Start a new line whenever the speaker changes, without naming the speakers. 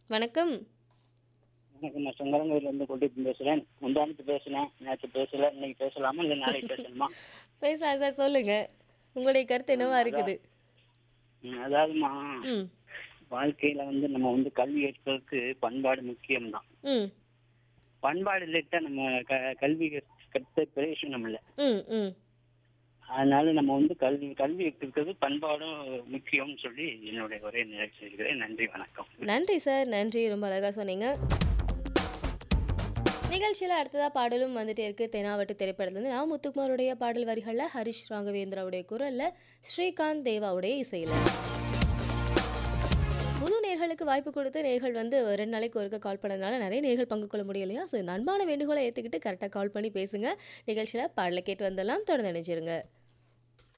வணக்கம்
வணக்கம் நான் சொங்கரங்கூர்ல இருந்து கொண்டு பேசுறேன் முந்தானத்து பேசுனேன் நேற்று பேசல இன்னைக்கு பேசலாமா இல்லை நாளைக்கு பேசணுமா
பேசலாம் சார் சொல்லுங்க உங்களுடைய கருத்து என்னவா இருக்குது
ம், அதாவதுமா
ம்
வாழ்க்கையில வந்து நம்ம வந்து கல்வி ஏற்பதற்கு பண்பாடு முக்கியம்தான்
ம்
பண்பாடு இல்லட்டா நம்ம க- கல்வி கற்ற பிரயோஜனம் இல்லை
ம் ம்
அதனால நம்ம வந்து கல்வி கல்வி இருக்கிறது பண்பாடும் முக்கியம்னு சொல்லி என்னுடைய ஒரே நிகழ்ச்சி இருக்கிறேன் நன்றி வணக்கம்
நன்றி சார் நன்றி ரொம்ப அழகாக சொன்னீங்க நிகழ்ச்சியில் அடுத்ததாக பாடலும் வந்துட்டே இருக்கு தெனாவட்டு திரைப்படத்துலேருந்து நான் முத்துக்குமாருடைய பாடல் வரிகளில் ஹரிஷ் ராகவேந்திராவுடைய குரலில் ஸ்ரீகாந்த் தேவாவுடைய இசையில் புது நேர்களுக்கு வாய்ப்பு கொடுத்து நேர்கள் வந்து ரெண்டு நாளைக்கு ஒருக்க கால் பண்ணதுனால நிறைய நேர்கள் பங்கு கொள்ள முடியலையா ஸோ இந்த அன்பான வேண்டுகோளை ஏற்றுக்கிட்டு கரெக்டாக கால் பண்ணி பேசுங்க நிகழ்ச்சியில் பாடலை கேட்டு வந்துடலாம் தொடர்ந்து நினைச்சிருங்க